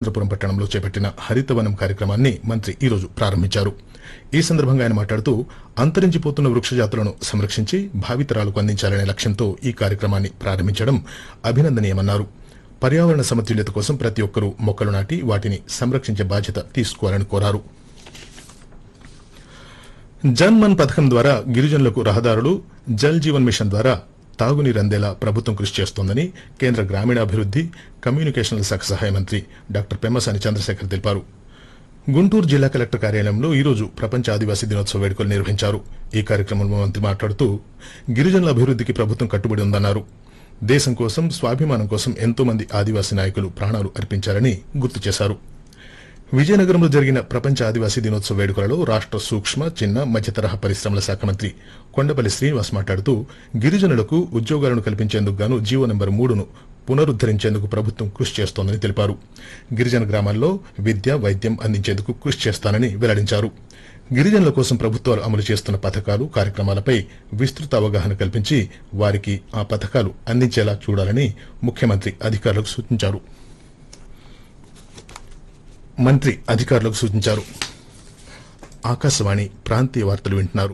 రామచంద్రపురం పట్టణంలో చేపట్టిన హరితవనం కార్యక్రమాన్ని మంత్రి ఈ రోజు ప్రారంభించారు ఈ సందర్భంగా ఆయన మాట్లాడుతూ అంతరించిపోతున్న వృక్ష జాతులను సంరక్షించి భావితరాలకు అందించాలనే లక్ష్యంతో ఈ కార్యక్రమాన్ని ప్రారంభించడం అభినందనీయమన్నారు పర్యావరణ సమతుల్యత కోసం ప్రతి ఒక్కరూ మొక్కలు నాటి వాటిని సంరక్షించే బాధ్యత తీసుకోవాలని కోరారు జన్ మన్ పథకం ద్వారా గిరిజనులకు రహదారులు జల్ జీవన్ మిషన్ ద్వారా తాగునీరు అందేలా ప్రభుత్వం కృషి చేస్తోందని కేంద్ర గ్రామీణాభివృద్ది కమ్యూనికేషన్ల శాఖ సహాయ మంత్రి డాక్టర్ పెమ్మసాని చంద్రశేఖర్ తెలిపారు గుంటూరు జిల్లా కలెక్టర్ కార్యాలయంలో ఈ రోజు ప్రపంచ ఆదివాసీ దినోత్సవ వేడుకలు నిర్వహించారు ఈ కార్యక్రమంలో మంత్రి మాట్లాడుతూ గిరిజనుల అభివృద్దికి ప్రభుత్వం కట్టుబడి ఉందన్నారు దేశం కోసం స్వాభిమానం కోసం ఎంతో మంది ఆదివాసీ నాయకులు ప్రాణాలు అర్పించారని గుర్తు చేశారు విజయనగరంలో జరిగిన ప్రపంచ ఆదివాసీ దినోత్సవ వేడుకలలో రాష్ట సూక్ష్మ చిన్న మధ్యతరహా పరిశ్రమల శాఖ మంత్రి కొండపల్లి శ్రీనివాస్ మాట్లాడుతూ గిరిజనులకు ఉద్యోగాలను కల్పించేందుకు గాను జీవో నెంబర్ మూడును పునరుద్దరించేందుకు ప్రభుత్వం కృషి చేస్తోందని తెలిపారు గిరిజన గ్రామాల్లో విద్య వైద్యం అందించేందుకు కృషి చేస్తానని వెల్లడించారు గిరిజనుల కోసం ప్రభుత్వాలు అమలు చేస్తున్న పథకాలు కార్యక్రమాలపై విస్తృత అవగాహన కల్పించి వారికి ఆ పథకాలు అందించేలా చూడాలని ముఖ్యమంత్రి అధికారులకు సూచించారు మంత్రి అధికారులకు సూచించారు ఆకాశవాణి ప్రాంతీయ వార్తలు వింటున్నారు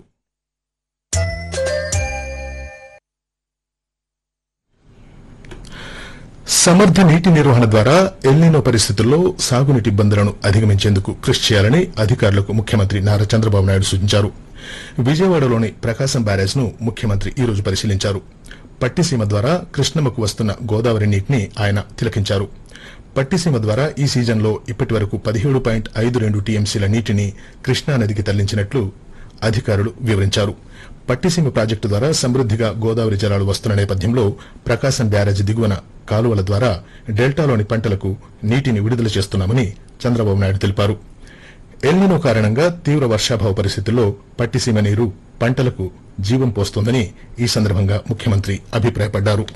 సమర్థ నీటి నిర్వహణ ద్వారా ఎల్నినో పరిస్థితుల్లో సాగునీటి ఇబ్బందులను అధిగమించేందుకు కృషి చేయాలని అధికారులకు ముఖ్యమంత్రి నారా చంద్రబాబు నాయుడు సూచించారు విజయవాడలోని ప్రకాశం బ్యారేజ్ ను ముఖ్యమంత్రి ఈ రోజు పరిశీలించారు పట్టిసీమ ద్వారా కృష్ణమ్మకు వస్తున్న గోదావరి నీటిని ఆయన తిలకించారు పట్టిసీమ ద్వారా ఈ సీజన్లో ఇప్పటి వరకు పదిహేడు పాయింట్ ఐదు రెండు టీఎంసీల నీటిని కృష్ణానదికి తరలించినట్లు అధికారులు వివరించారు పట్టిసీమ ప్రాజెక్టు ద్వారా సమృద్దిగా గోదావరి జలాలు వస్తున్న నేపథ్యంలో ప్రకాశం బ్యారేజ్ దిగువన కాలువల ద్వారా డెల్టాలోని పంటలకు నీటిని విడుదల చేస్తున్నామని చంద్రబాబు నాయుడు తెలిపారు ఎల్నినో కారణంగా తీవ్ర వర్షాభావ పరిస్థితుల్లో పట్టిసీమ నీరు పంటలకు జీవం పోస్తోందని ఈ సందర్భంగా ముఖ్యమంత్రి అభిప్రాయపడ్డారు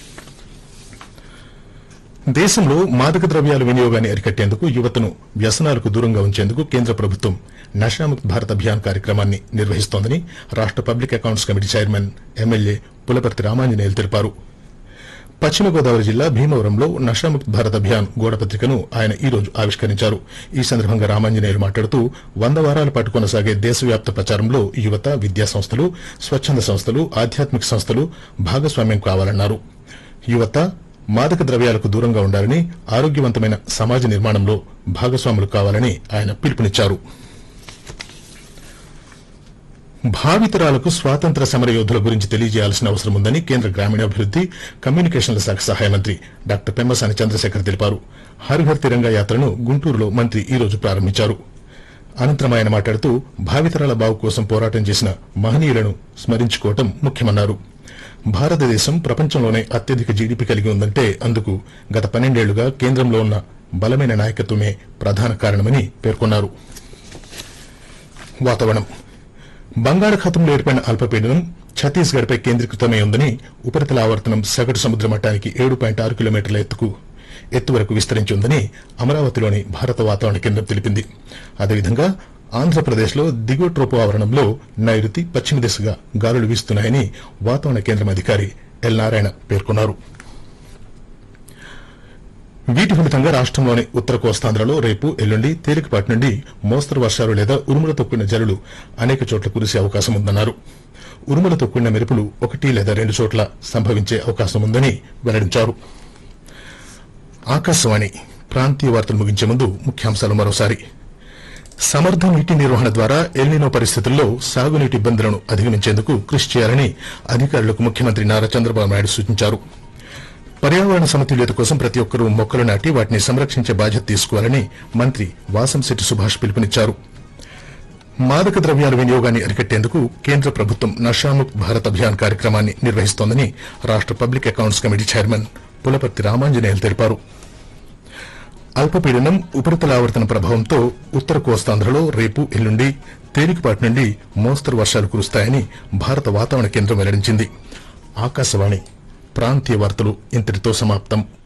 దేశంలో మాదక ద్రవ్యాల వినియోగాన్ని అరికట్టేందుకు యువతను వ్యసనాలకు దూరంగా ఉంచేందుకు కేంద్ర ప్రభుత్వం నషాముక్త్ భారత్ అభియాన్ కార్యక్రమాన్ని నిర్వహిస్తోందని రాష్ట public accounts committee chairman MLA Pulaparthi Ramanjaneyulu తెలిపారు పశ్చిమ గోదావరి జిల్లా భీమవరంలో నషాముక్త్ భారత్ అభియాన్ గోడపత్రికను ఆయన ఈ రోజు ఆవిష్కరించారు ఈ సందర్భంగా రామాంజనేయులు మాట్లాడుతూ వంద వారాల పాటు కొనసాగే దేశవ్యాప్త ప్రచారంలో యువత విద్యా సంస్థలు స్వచ్ఛంద సంస్థలు ఆధ్యాత్మిక సంస్థలు భాగస్వామ్యం కావాలన్నారు యువత మాదక ద్రవ్యాలకు దూరంగా ఉండాలని ఆరోగ్యవంతమైన సమాజ నిర్మాణంలో భాగస్వాములు కావాలని ఆయన పిలుపునిచ్చారు భావితరాలకు స్వాతంత్ర సమర యోధుల గురించి తెలియజేయాల్సిన అవసరం ఉందని కేంద్ర గ్రామీణాభివృద్ది కమ్యూనికేషన్ల శాఖ సహాయ మంత్రి డాక్టర్ పెమ్మసాని చంద్రశేఖర్ తెలిపారు హర్ ఘర్ తిరంగా యాత్రను గుంటూరులో మంత్రి ఈ రోజు ప్రారంభించారు అనంతరం ఆయన మాట్లాడుతూ భావితరాల బావు కోసం పోరాటం చేసిన మహనీయులను స్మరించుకోవటం ముఖ్యమన్నారు భారతదేశం ప్రపంచంలోనే అత్యధిక జీడీపీ కలిగి ఉందంటే అందుకు గత పన్నెండేళ్లుగా కేంద్రంలో ఉన్న బలమైన నాయకత్వమే ప్రధాన కారణమని పేర్కొన్నారు వాతావరణం బంగాళాఖాతంలో ఏర్పడిన అల్పపీడనం ఛత్తీస్గఢ్పై కేంద్రీకృతమై ఉందని ఉపరితల ఆవర్తనం సగటు సముద్ర మట్టానికి ఏడు పాయింట్ ఆరు కిలోమీటర్ల ఎత్తుకు ఎత్తు వరకు విస్తరించి ఉందని అమరావతిలోని భారత వాతావరణ కేంద్రం తెలిపింది అదేవిధంగా ఆంధ్రప్రదేశ్లో దిగువ ట్రోపు ఆవరణంలో నైరుతి పశ్చిమ దిశగా గాలులు వీస్తున్నాయని వాతావరణ కేంద్రం అధికారి ఎల్ నారాయణ పేర్కొన్నారు వీటి ఫలితంగా రాష్ట్రంలోని ఉత్తర కోస్తాంధ్రలో రేపు ఎల్లుండి తేలికపాటి నుండి మోస్తరు వర్షాలు లేదా ఉరుములతో కూడిన జల్లులు అనేక చోట్ల కురిసే అవకాశం ఉందన్నారు ఉరుములతో కూడిన మెరుపులు ఒకటి లేదా రెండు చోట్ల సంభవించే అవకాశం ఉందని వెల్లడించారు ఆకాశవాణి ప్రాంతీయ వార్తలు ముగించే ముందు ముఖ్యాంశాలు మరోసారి సమర్థ నీటి నిర్వహణ ద్వారా ఎల్నినో పరిస్థితుల్లో సాగునీటి ఇబ్బందులను అధిగమించేందుకు కృషి చేయాలని అధికారులకు ముఖ్యమంత్రి నారా చంద్రబాబు నాయుడు సూచించారు పర్యావరణ సమతుల్యత కోసం ప్రతి ఒక్కరూ మొక్కలు నాటి వాటిని సంరక్షించే బాధ్యత తీసుకోవాలని మంత్రి వాసంశెట్టి సుభాష్ పిలుపునిచ్చారు మాదక ద్రవ్యాల వినియోగాన్ని అరికట్టేందుకు కేంద్ర ప్రభుత్వం నషాముక్త్ భారత్ అభియాన్ కార్యక్రమాన్ని నిర్వహిస్తోందని రాష్ట public accounts committee chairman Pulaparthi Ramanjaneyulu తెలిపారు అల్పపీడనం ఉపరితల ఆవర్తన ప్రభావంతో ఉత్తర కోస్తాంధ్రలో రేపు ఎల్లుండి తేలికపాటి నుండి మోస్తరు వర్షాలు కురుస్తాయని భారత వాతావరణ కేంద్రం వెల్లడించింది ఆకాశవాణి ప్రాంతీయ వార్తలు ఇంతటితో సమాప్తం